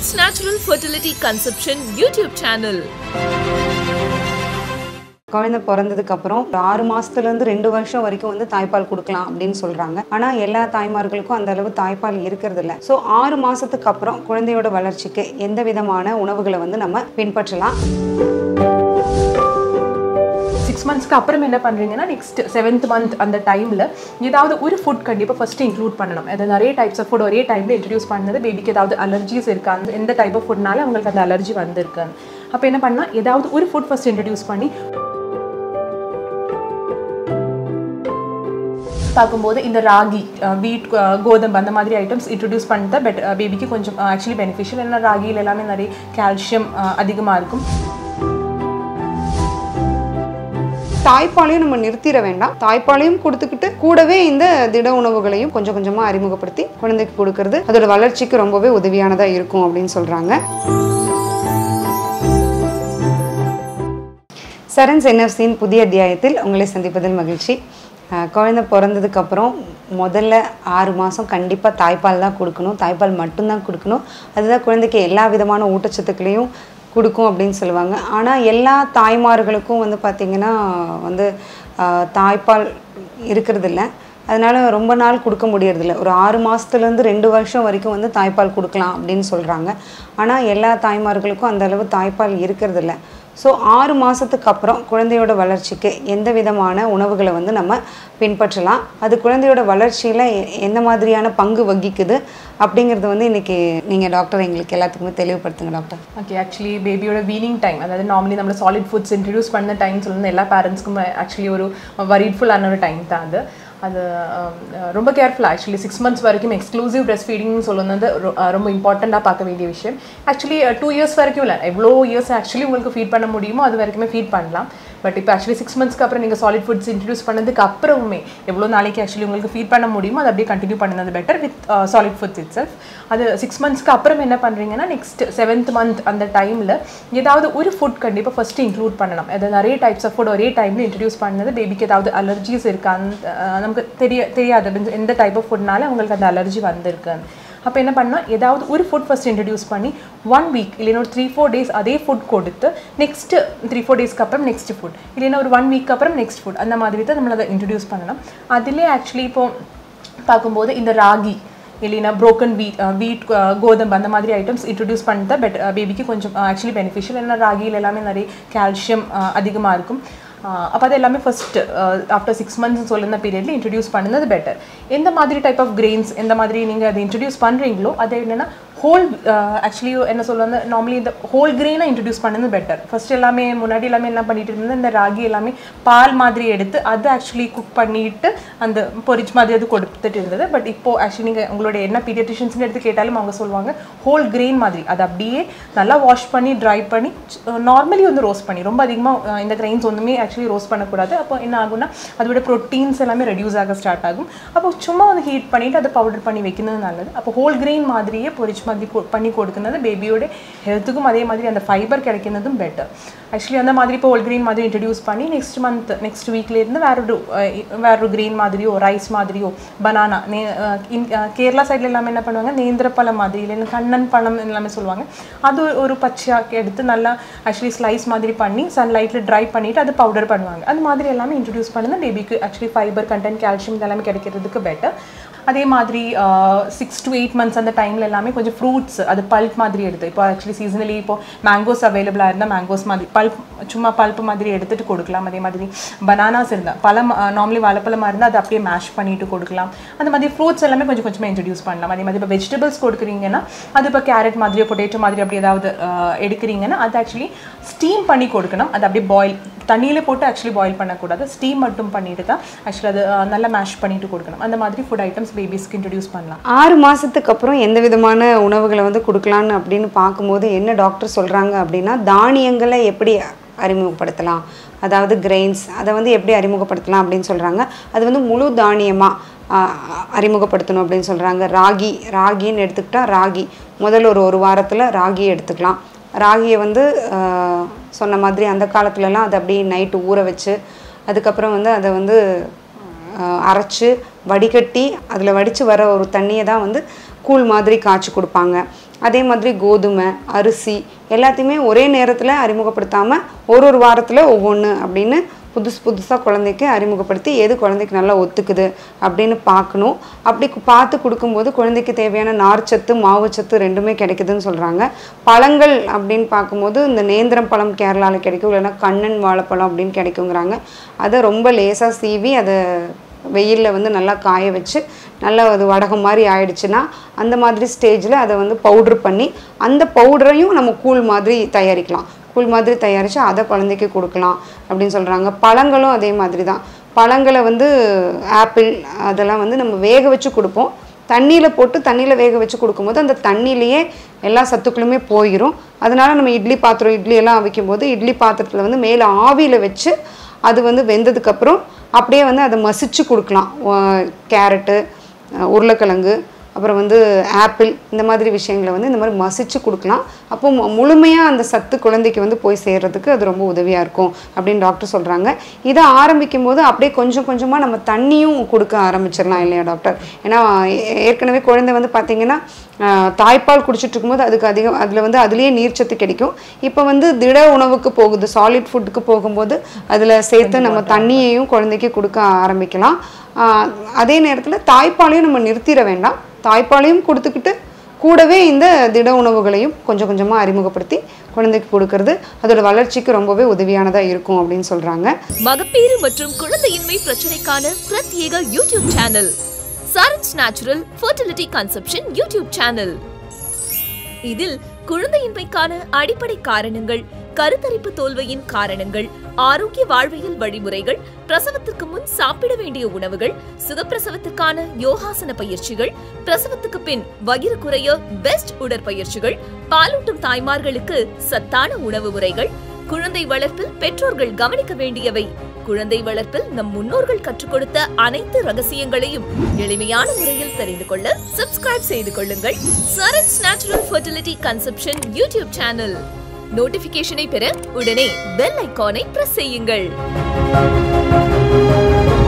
It's Natural Fertility Conception YouTube channel. குழந்தை பிறந்ததுக்கு அப்புறம் ஒரு ஆறு மாசத்துல இருந்து ரெண்டு வருஷம் வரைக்கும் வந்து தாய்ப்பால் கொடுக்கலாம் அப்படின்னு சொல்றாங்க ஆனா எல்லா தாய்மார்களுக்கும் அந்த அளவு தாய்ப்பால் இருக்கிறது இல்ல ஸோ ஆறு மாசத்துக்கு அப்புறம் குழந்தையோட வளர்ச்சிக்கு எந்த விதமான உணவுகளை வந்து நம்ம பின்பற்றலாம் சிக்ஸ் மந்த்ஸ்க்கு அப்புறம் என்ன பண்ணுறீங்கன்னா நெக்ஸ்ட் செவன்த் மந்த் அந்த டைமில் ஏதாவது ஒரு ஃபுட் கண்டிப்பாக ஃபஸ்ட்டு இன்க்ளூட் பண்ணணும் அது நிறைய டைப்ஸ் ஆஃப் ஃபுட் ஒரே டைமில் இன்ட்ரடியூஸ் பண்ணது பேபிக்கு ஏதாவது அலர்ஜிஸ் இருக்கா அந்த எந்த டைப் ஆஃப் ஃபுட்னால அவங்களுக்கு அந்த அலர்ஜி வந்திருக்கு அப்போ என்ன பண்ணால் ஏதாவது ஒரு ஃபுட் ஃபஸ்ட் இன்ட்ரடியூஸ் பண்ணி பார்க்கும்போது இந்த ராகி வீட் கோதம்பு அந்த மாதிரி ஐட்டம்ஸ் இன்ட்ரடியூஸ் பண்ணது பெட் பேபிக்கு கொஞ்சம் ஆக்சுவலி பெனிஃபிஷியல் ஏன்னா ராகியில் எல்லாமே நிறைய கால்சியம் அதிகமாக இருக்கும் தாய்ப்பாலையும் நம்ம நிறுத்திட வேண்டாம் தாய்ப்பாலையும் கொடுத்துக்கிட்டு கூடவே இந்த திட உணவுகளையும் கொஞ்சம் கொஞ்சமா அறிமுகப்படுத்தி குழந்தைக்கு கொடுக்கறது அதோட வளர்ச்சிக்கு ரொம்பவே உதவியானதா இருக்கும் அப்படின்னு சொல்றாங்க சரன்ஸ் என்எஃப்சியின் புதிய அத்தியாயத்தில் உங்களை சந்திப்பதில் மகிழ்ச்சி அஹ் குழந்தை பிறந்ததுக்கப்புறம் முதல்ல ஆறு மாதம் கண்டிப்பாக தாய்ப்பால் தான் கொடுக்கணும் தாய்ப்பால் மட்டும்தான் கொடுக்கணும் அதுதான் குழந்தைக்கு எல்லா விதமான ஊட்டச்சத்துக்களையும் கொடுக்கும் அப்படின்னு சொல்லுவாங்க ஆனால் எல்லா தாய்மார்களுக்கும் வந்து பார்த்திங்கன்னா வந்து அஹ், தாய்ப்பால் இருக்கிறதில்ல அதனால ரொம்ப நாள் கொடுக்க முடியறதில்ல ஒரு ஆறு மாதத்துலேருந்து ரெண்டு வருஷம் வரைக்கும் வந்து தாய்ப்பால் கொடுக்கலாம் அப்படின்னு சொல்கிறாங்க ஆனால் எல்லா தாய்மார்களுக்கும் அந்த அளவு தாய்ப்பால் இருக்கிறதில்ல ஸோ ஆறு மாதத்துக்கு அப்புறம் குழந்தையோட வளர்ச்சிக்கு எந்த விதமான உணவுகளை வந்து நம்ம பின்பற்றலாம் அது குழந்தையோட வளர்ச்சியில் எ- எந்த மாதிரியான பங்கு வகிக்குது அப்படிங்கிறது வந்து இன்றைக்கி நீங்கள் டாக்டர் எங்களுக்கு எல்லாத்துக்குமே தெளிவுபடுத்துங்க டாக்டர் ஓகே ஆக்சுவலி பேபியோட வீனிங் டைம் அதாவது நார்மலி நம்ம சாலிட் ஃபுட்ஸ் இன்ட்ரடியூஸ் பண்ண டைம் சொல்லுறது எல்லா பேரண்ட்ஸ்க்கும் ஆக்சுவலி ஒரு வரீட்ஃபுல்லான ஒரு டைம் தான் அது அது um, ரொம்ப கேர்ஃபுல்லாக ஆக்சுவலி சிக்ஸ் மந்த்ஸ் வரைக்கும் எக்ஸ்க்ளூசிவ் breastfeeding ஃபீடிங்னு சொல்லுறது ரொ- அஹ் ரொம்ப இம்பார்ட்டண்ட்டாக பார்க்க வேண்டிய விஷயம் ஆக்சுவலி டூ இயர்ஸ் வரைக்கும் இல்லை எவ்வளோ இயர்ஸ் ஆக்சுவலி உங்களுக்கு ஃபீட் பண்ண முடியுமோ அது வரைக்குமே ஃபீட் பண்ணலாம் பட் இப்போ ஆக்சுவலி சிக்ஸ் மந்த்ஸ்க்கு அப்புறம் நீங்கள் சாலிட் ஃபுட்ஸ் இன்ட்ரடியூஸ் பண்ணதுக்கு அப்புறமே எவ்வளோ நாளைக்கு ஆக்சுவலி உங்களுக்கு ஃபீட் பண்ண முடியுமோ அதை அப்படியே கண்டினியூ பண்ணது better with solid foods itself அது சிக்ஸ் மந்த்ஸ்க்கு அப்புறம் என்ன பண்ணுறீங்கன்னா நெக்ஸ்ட் செவன்த் மந்த் அந்த டைமில் ஏதாவது ஒரு ஃபுட் கண்டிப்பாக ஃபஸ்ட்டு இன்க்ளூட் பண்ணணும் அது நிறைய டைப்ஸ் ஆஃப் ஃபுட் ஒரே டைமில் இன்ட்ரடியூஸ் பண்ணது பேபிக்கு ஏதாவது அலர்ஜிஸ் இருக்கா அந்த அஹ், நமக்கு தெரிய தெரியாது means எந்த டைப் ஆஃப் ஃபுட்னால அவங்களுக்கு அந்த அலர்ஜி வந்திருக்கு அப்போ என்ன பண்ணால் ஏதாவது ஒரு ஃபுட் ஃபஸ்ட் இன்ட்ரடியூஸ் பண்ணி ஒன் வீக் இல்லைன்னா ஒரு த்ரீ ஃபோர் டேஸ் அதே ஃபுட் கொடுத்து நெக்ஸ்ட்டு த்ரீ ஃபோர் டேஸ்க்கு அப்புறம் நெக்ஸ்ட் ஃபுட் இல்லைன்னா ஒரு ஒன் வீக் அப்புறம் நெக்ஸ்ட் ஃபுட் அந்த மாதிரி தான் நம்மளை அதை இன்ட்ரடியூஸ் பண்ணணும் அதிலே ஆக்சுவலி இப்போ பார்க்கும்போது இந்த ராகி இல்லைன்னா broken வீட் வீட் கோதம்பு அந்த மாதிரி ஐட்டம்ஸ் இன்ட்ரடியூஸ் பண்ணது பெட் பேபிக்கு கொஞ்சம் ஆக்சுவலி பெனிஃபிஷியல் ஏன்னா ராகியில் எல்லாமே நிறைய கால்சியம் அதிகமாக இருக்கும் அப்போ அது எல்லாமே ஃபர்ஸ்ட் ஆஃப்டர் சிக்ஸ் மந்த்ஸ் சொல்லுന്ന பீரியட்ல இன்ட்ரடியூஸ் பண்ணுறது பெட்டர் எந்த மாதிரி டைப் ஆஃப் கிரெயின்ஸ் எந்த மாதிரி நீங்கள் அதை இன்ட்ரடியூஸ் பண்ணுறீங்களோ அது என்னென்னா ஹோல் ஆக்சுவலி என்ன சொல்லுவாங்க நார்மலி இந்த ஹோல் கிரெயினாக இன்ட்ரடியூஸ் பண்ணது பெட்டர் ஃபர்ஸ்ட் எல்லாமே முன்னாடி எல்லாமே என்ன பண்ணிட்டு இருந்தது இந்த ராகி எல்லாமே பால் மாதிரி எடுத்து அது ஆக்சுவலி குக் பண்ணிட்டு அந்த பொரிச் மாதிரி அது கொடுத்துட்டு இருந்தது பட் இப்போ ஆக்சுவலி நீங்கள் உங்களுடைய என்ன பீடியட்ரிஷியன்ஸ்னு எடுத்து கேட்டாலும் அவங்க சொல்லுவாங்க ஹோல் கிரெயின் மாதிரி அது அப்படியே நல்லா வாஷ் பண்ணி ட்ரை பண்ணி நார்மலி வந்து ரோஸ்ட் பண்ணி ரொம்ப அதிகமாக இந்த கிரெயின்ஸ் ஒன்றுமே ஆக்சுவலி ரோஸ்ட் பண்ணக்கூடாது அப்போ என்ன ஆகும்னா அதோட ப்ரோட்டீன்ஸ் எல்லாமே ரெடியூஸ் ஆக ஸ்டார்ட் ஆகும் அப்போ சும்மா வந்து ஹீட் பண்ணிட்டு அதை பவுடர் பண்ணி வைக்கிறது நல்லது அப்போ ஹோல் கிரெயின் மாதிரியே பொரிச் மாதிரி கொ- பண்ணி கொடுക്കുന്നത് பேபியோட ஹெல்த்துக்கும் அதே மாதிரி அந்த ஃபைபர் கிடைக்கிறதும் பெட்டர் ஆக்சுவலி அந்த மாதிரி இப்போ ஹோல் கிரெயின் மாதிரி இன்ட்ரடியூஸ் பண்ணி நெக்ஸ்ட் மந்த் நெக்ஸ்ட் வீக்லேருந்து வேற ஒரு அஹ், வேற ஒரு கிரெயின் மாதிரியோ ரைஸ் மாதிரியோ பனானா நே அஹ், இன்- அஹ், கேரளா சைடில் எல்லாமே என்ன பண்ணுவாங்க நேந்திர பழம் மாதிரி இல்லைன்னா கண்ணன் பழம் எல்லாமே சொல்லுவாங்க அது ஒரு- ஒரு பச்சையாக எடுத்து நல்லா ஆக்சுவலி ஸ்லைஸ் மாதிரி பண்ணி சன்லைட்டில் ட்ரை பண்ணிட்டு அது பவுடர் பண்ணுவாங்க அது மாதிரி எல்லாமே இன்ட்ரடியூஸ் பண்ணுறது பேபிக்கு ஆக்சுவலி ஃபைபர் கண்டென்ட் கால்சியம் இதெல்லாமே கிடைக்கிறதுக்கு பெட்டர் அதே மாதிரி சிக்ஸ் to எயிட் மந்த்ஸ் அந்த டைமில் எல்லாமே கொஞ்சம் ஃப்ரூட்ஸ் அது பல்ப் மாதிரி எடுத்து இப்போ ஆக்சுவலி சீசனலி இப்போ மேங்கோஸ் அவைலபிளாக இருந்தால் மேங்கோஸ் மாதிரி பல்ப் சும்மா பல்ப் மாதிரி எடுத்துட்டு கொடுக்கலாம் அதே மாதிரி பனானாஸ் இருந்தால் பழம் நார்மலி வாழைப்பழமாக இருந்தால் அதை அப்படியே மேஷ் பண்ணிட்டு கொடுக்கலாம் அந்த மாதிரி ஃப்ரூட்ஸ் எல்லாமே கொஞ்சம் கொஞ்சமாக இன்ட்ரடியூஸ் பண்ணலாம் அதே மாதிரி இப்போ வெஜிடபிள்ஸ் கொடுக்குறீங்கன்னா அது இப்போ கேரட் மாதிரியோ பொட்டேட்டோ மாதிரி அப்படி ஏதாவது அஹ், எடுக்கிறீங்கன்னா அது ஆக்சுவலி ஸ்டீம் பண்ணி கொடுக்கணும் அது அப்படியே பாயில் தண்ணியில போட்டு ஆக்சுவலி பாயில் பண்ணக்கூடாது ஸ்டீம் மட்டும் பண்ணிட்டு தான் ஆக்சுவலி அது அஹ், நல்லா மேஷ் பண்ணிட்டு கொடுக்கணும் அந்த மாதிரி ஃபுட் ஐட்டம்ஸ் பேபிஸ்க்கு இன்ட்ரடியூஸ் பண்ணலாம் ஆறு மாதத்துக்கு அப்புறம் எந்த விதமான உணவுகளை வந்து கொடுக்கலான்னு அப்படின்னு பார்க்கும்போது என்ன டாக்டர் சொல்கிறாங்க அப்படின்னா தானியங்களை எப்படி அறிமுகப்படுத்தலாம் அதாவது கிரெயின்ஸ் அதை வந்து எப்படி அறிமுகப்படுத்தலாம் அப்படின்னு சொல்கிறாங்க அது வந்து முழு தானியமாக அறிமுகப்படுத்தணும் அப்படின்னு சொல்கிறாங்க ராகி ராகின்னு எடுத்துக்கிட்டா ராகி முதல்ல ஒரு ஒரு வாரத்தில் ராகி எடுத்துக்கலாம் ராகியை வந்து ஆஹ், சொன்ன மாதிரி அந்த காலத்துலலாம் அதை அப்படியே நைட்டு ஊற வச்சு அதுக்கப்புறம் வந்து அதை வந்து ஆஹ், அரைச்சு வடிகட்டி அதில் வடித்து வர ஒரு தண்ணியை தான் வந்து கூழ் மாதிரி காய்ச்சி கொடுப்பாங்க அதே மாதிரி கோதுமை அரிசி எல்லாத்தையுமே ஒரே நேரத்தில் அறிமுகப்படுத்தாமல் ஒரு ஒரு வாரத்தில் ஒவ்வொன்று அப்படின்னு புதுசு புதுசாக குழந்தைக்கு அறிமுகப்படுத்தி எது குழந்தைக்கு நல்லா ஒத்துக்குது அப்படின்னு பார்க்கணும் அப்படி கு- பார்த்து கொடுக்கும்போது குழந்தைக்கு தேவையான நார்ச்சத்து மாவுச்சத்து ரெண்டுமே கிடைக்குதுன்னு சொல்கிறாங்க பழங்கள் அப்படின்னு பார்க்கும்போது இந்த நேந்திரம் பழம் கேரளாவில் கிடைக்கும் இல்லைன்னா கண்ணன் வாழைப்பழம் அப்படின்னு கிடைக்குங்கிறாங்க அதை ரொம்ப லேசாக சீவி அதை வெயிலில் வந்து நல்லா காய வச்சு நல்லா அது வடகம் மாதிரி ஆயிடுச்சுன்னா அந்த மாதிரி ஸ்டேஜில் அதை வந்து பவுட்ரு பண்ணி அந்த பவுடரையும் நம்ம கூழ் மாதிரி தயாரிக்கலாம் கூழ் மாதிரி தயாரித்து அதை குழந்தைக்கு கொடுக்கலாம் அப்படின்னு சொல்கிறாங்க பழங்களும் அதே மாதிரி தான் பழங்களை வந்து ஆப்பிள் அதெல்லாம் வந்து நம்ம வேக வச்சு கொடுப்போம் தண்ணியில் போட்டு தண்ணியில் வேக வச்சு கொடுக்கும்போது அந்த தண்ணியிலேயே எல்லா சத்துக்களுமே போயிடும் அதனால நம்ம இட்லி பாத்திரம் இட்லி எல்லாம் அவிக்கும் போது இட்லி பாத்திரத்தில் வந்து மேலே ஆவியில் வச்சு அது வந்து வெந்ததுக்கப்புறம் அப்படியே வந்து அதை மசிச்சு கொடுக்கலாம் உ- கேரட்டு அஹ் உருளைக்கிழங்கு அப்புறம் வந்து ஆப்பிள் இந்த மாதிரி விஷயங்களை வந்து இந்த மாதிரி மசிச்சு கொடுக்கலாம் அப்போ மு- முழுமையா அந்த சத்து குழந்தைக்கு வந்து போய் சேர்றதுக்கு அது ரொம்ப உதவியாக இருக்கும் அப்படின்னு டாக்டர் சொல்கிறாங்க இதை ஆரம்பிக்கும் போது அப்படியே கொஞ்சம் கொஞ்சமாக நம்ம தண்ணியும் கொடுக்க ஆரம்பிச்சிடலாம் இல்லையா டாக்டர் ஏன்னா ஏ- ஏற்கனவே குழந்தை வந்து பார்த்தீங்கன்னா ஆஹ், தாய்ப்பால் குடிச்சிட்டு இருக்கும்போது அதுக்கு அதிகம் அதில் வந்து அதுலேயே நீர்ச்சத்து கிடைக்கும் இப்போ வந்து திட உணவுக்கு போகுது சாலிட் ஃபுட்டுக்கு போகும்போது அதில் சேர்த்து நம்ம தண்ணியையும் குழந்தைக்கு கொடுக்க ஆரம்பிக்கலாம் ஆஹ், அதே நேரத்தில் தாய்ப்பாலையும் நம்ம நிறுத்திட வேண்டாம் தாய்ப்பாலையும் கொடுத்துக்கிட்டு கூடவே இந்த திட உணவுகளையும் கொஞ்சம் கொஞ்சமாக அறிமுகப்படுத்தி குழந்தைக்கு கொடுக்கறது அதோட வளர்ச்சிக்கு ரொம்பவே உதவியானதாக இருக்கும் அப்படின்னு சொல்கிறாங்க மகப்பேறு மற்றும் குழந்தையின்மை பிரச்சனைக்கான பிரத்யேக YouTube channel Charan's natural fertility conception YouTube channel இதில் குழந்தையின்மைக்கான அடிப்படை காரணங்கள் கருத்தரிப்பு தோல்வியின் காரணங்கள் ஆரோக்கிய வாழ்வியல் வழிமுறைகள் பிரசவத்துக்கு முன் சாப்பிட வேண்டிய உணவுகள் சுகப்பிரசவத்துக்கான யோகாசன பயிற்சிகள் பிரசவத்துக்கு பின் வயிறு குறைய பெஸ்ட் உடற்பயிற்சிகள் பாலூட்டும் தாய்மார்களுக்கு சத்தான உணவு முறைகள் குழந்தை வளர்ப்பில் பெற்றோர்கள் கவனிக்க வேண்டியவை குழந்தை வளர்ப்பில் நம் முன்னோர்கள் கற்றுக் கொடுத்த அனைத்து ரகசியங்களையும் எளிமையான முறையில் தெரிந்து கொள்ள சப்ஸ்கிரைப் செய்து கொள்ளுங்கள் Charan's natural fertility conception YouTube channel நோட்டிபிகேஷனை பெற உடனே பெல் ஐகானை பிரஸ் செய்யுங்கள்